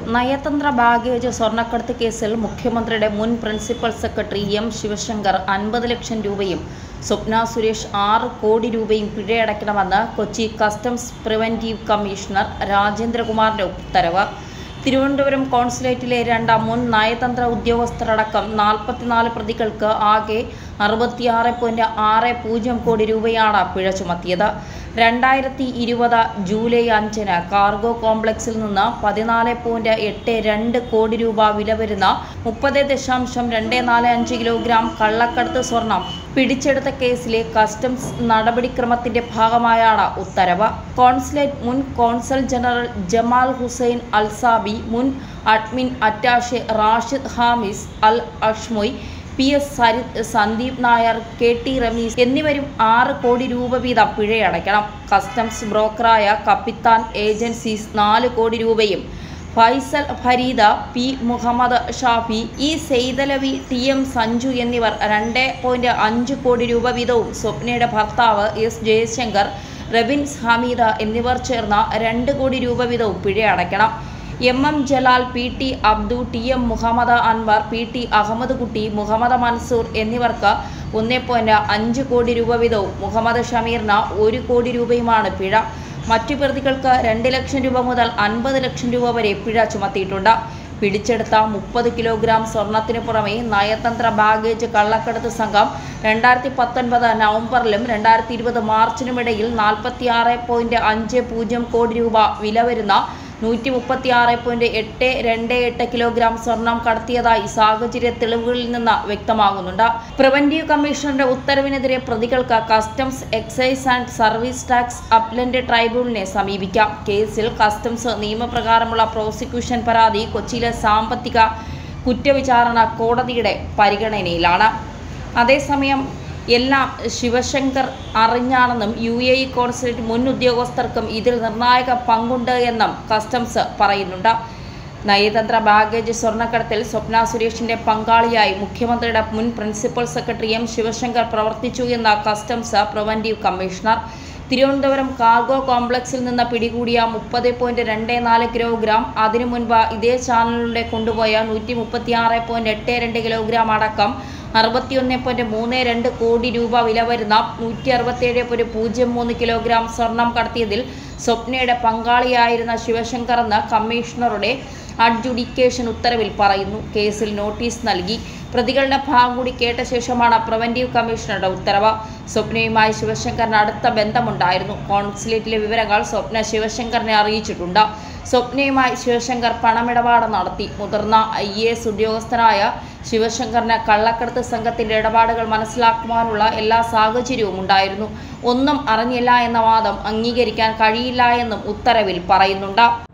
നയതന്ത്ര ബാഗേജ് സ്വർണ്ണക്കടത്ത് കേസിൽ മുഖ്യമന്ത്രിയുടെ മുൻ പ്രിൻസിപ്പൽ സെക്രട്ടറി എം ശിവശങ്കർ അൻപത് ലക്ഷം രൂപയും സ്വപ്ന സുരേഷ് ആറ് കോടി രൂപയും പിഴയടയ്ക്കണമെന്ന് കൊച്ചി കസ്റ്റംസ് പ്രിവന്റീവ് കമ്മീഷണർ രാജേന്ദ്രകുമാറിന്റെ ഉത്തരവ് തിരുവനന്തപുരം കോൺസുലേറ്റിലെ രണ്ട് മുൻ നയതന്ത്ര ഉദ്യോഗസ്ഥരടക്കം നാൽപ്പത്തിനാല് പ്രതികൾക്ക് ആകെ അറുപത്തിയാറ് പോയിന്റ് ആറ് പൂജ്യം കോടി രൂപയാണ് പിഴ ചുമത്തിയത് രണ്ടായിരത്തി ഇരുപത് ജൂലൈ അഞ്ചിന് കാർഗോ കോംപ്ലക്സിൽ നിന്ന് പതിനാല് പോയിന്റ് എട്ട് രണ്ട് കോടി രൂപ വില വരുന്ന മുപ്പത് ദശാംശം രണ്ട് നാല് അഞ്ച് കിലോഗ്രാം കള്ളക്കടത്ത് സ്വർണം പിടിച്ചെടുത്ത കേസിലെ കസ്റ്റംസ് നടപടിക്രമത്തിന്റെ ഭാഗമായാണ് ഉത്തരവ് കോൺസുലേറ്റ് മുൻ consul general Jamal Hussain Alzaabi മുൻ admin attache Rashid Hamis Al Ashmeiy P S Sarith Sandeep Nair K T Ramees എന്നിവരും ആറ് കോടി രൂപ വീതം പിഴയടയ്ക്കണം കസ്റ്റംസ് ബ്രോക്കറായ കപ്പിത്താൻ ഏജൻസീസ് നാല് കോടി രൂപയും Faisal Fareed P Muhammad Shafi E Saithalavi T M Sanju എന്നിവർ രണ്ട് പോയിന്റ് അഞ്ച് കോടി രൂപ വീതവും സ്വപ്നയുടെ ഭർത്താവ് എസ് ജയശങ്കർ റബിൻസ് ഹമീദ എന്നിവർ ചേർന്ന രണ്ട് കോടി രൂപ വീതവും പിഴയടയ്ക്കണം M M Jalal P T Abdu T M Muhammad Anwar P T Ahammed Kutty Muhammad Mansoor എന്നിവർക്ക് ഒന്നേ പോയിന്റ് അഞ്ച് കോടി രൂപ വീതവും മുഹമ്മദ് ഷമീറിന് ഒരു കോടി രൂപയുമാണ് പിഴ മറ്റു പ്രതികൾക്ക് രണ്ട് ലക്ഷം രൂപ മുതൽ അൻപത് ലക്ഷം രൂപ വരെ പിഴ ചുമത്തിയിട്ടുണ്ട് പിടിച്ചെടുത്ത മുപ്പത് കിലോഗ്രാം സ്വർണത്തിന് പുറമെ നയതന്ത്ര ബാഗേജ് കള്ളക്കടത്ത് സംഘം രണ്ടായിരത്തി പത്തൊൻപത് നവംബറിലും രണ്ടായിരത്തി ഇരുപത് മാർച്ചിനുമിടയിൽ നാൽപ്പത്തിയാറ് പോയിന്റ് അഞ്ച് പൂജ്യം കോടി രൂപ വില വരുന്ന നൂറ്റി മുപ്പത്തി ആറ് പോയിന്റ് എട്ട് രണ്ട് എട്ട് കിലോഗ്രാം സ്വർണം കടത്തിയതായി സാഹചര്യ തെളിവുകളിൽ നിന്ന് വ്യക്തമാകുന്നുണ്ട് പ്രിവന്റീവ് കമ്മീഷണറുടെ ഉത്തരവിനെതിരെ പ്രതികൾക്ക് customs excise and service tax appellate ട്രൈബ്യൂണലിനെ സമീപിക്കാം കേസിൽ കസ്റ്റംസ് നിയമപ്രകാരമുള്ള പ്രോസിക്യൂഷൻ പരാതി കൊച്ചിയിലെ സാമ്പത്തിക കുറ്റവിചാരണ കോടതിയുടെ പരിഗണനയിലാണ് അതേസമയം എല്ലാം ശിവശങ്കർ അറിഞ്ഞാണെന്നും യു എ ഇ കോൺസുലേറ്റ് മുൻ ഉദ്യോഗസ്ഥർക്കും ഇതിൽ നിർണായക പങ്കുണ്ട് എന്നും കസ്റ്റംസ് പറയുന്നുണ്ട് നയതന്ത്ര ബാഗേജ് സ്വർണ്ണക്കടത്തിൽ സ്വപ്ന സുരേഷിന്റെ പങ്കാളിയായി മുഖ്യമന്ത്രിയുടെ മുൻ പ്രിൻസിപ്പൽ സെക്രട്ടറി എം ശിവശങ്കർ പ്രവർത്തിച്ചു എന്ന customs preventive commissioner Thiruvananthapuram cargo കോംപ്ലക്സിൽ നിന്ന് പിടികൂടിയ മുപ്പത് പോയിന്റ് രണ്ട് നാല് കിലോഗ്രാം അതിനു മുൻപ് ഇതേ ചാനലിലൂടെ കൊണ്ടുപോയ നൂറ്റി മുപ്പത്തിയാറ് പോയിന്റ് എട്ട് രണ്ട് കിലോഗ്രാം അടക്കം അറുപത്തിയൊന്ന് പോയിന്റ് മൂന്ന് രണ്ട് കോടി രൂപ വില വരുന്ന നൂറ്റി അറുപത്തിയേഴ് പോയിന്റ് പൂജ്യം മൂന്ന് കിലോഗ്രാം സ്വർണം കടത്തിയതിൽ സ്വപ്നയുടെ പങ്കാളിയായിരുന്ന ശിവശങ്കർ എന്ന കമ്മീഷണറുടെ അഡ്ജുഡിക്കേഷൻ ഉത്തരവിൽ പറയുന്നു കേസിൽ നോട്ടീസ് നൽകി പ്രതികളുടെ ഭാഗം കൂടി കേട്ട ശേഷമാണ് പ്രിവന്റീവ് കമ്മീഷണറുടെ ഉത്തരവ് സ്വപ്നയുമായി ശിവശങ്കറിന് അടുത്ത ബന്ധമുണ്ടായിരുന്നു കോൺസുലേറ്റിലെ വിവരങ്ങൾ സ്വപ്ന ശിവശങ്കറിനെ അറിയിച്ചിട്ടുണ്ട് സ്വപ്നയുമായി ശിവശങ്കർ പണമിടപാട് നടത്തി മുതിർന്ന ഐ എ എസ് ഉദ്യോഗസ്ഥനായ ശിവശങ്കറിന് കള്ളക്കടത്ത് സംഘത്തിന്റെ ഇടപാടുകൾ മനസ്സിലാക്കുവാനുള്ള എല്ലാ സാഹചര്യവും ഉണ്ടായിരുന്നു ഒന്നും അറിഞ്ഞില്ല എന്ന വാദം അംഗീകരിക്കാൻ കഴിയില്ല എന്നും ഉത്തരവിൽ പറയുന്നുണ്ട്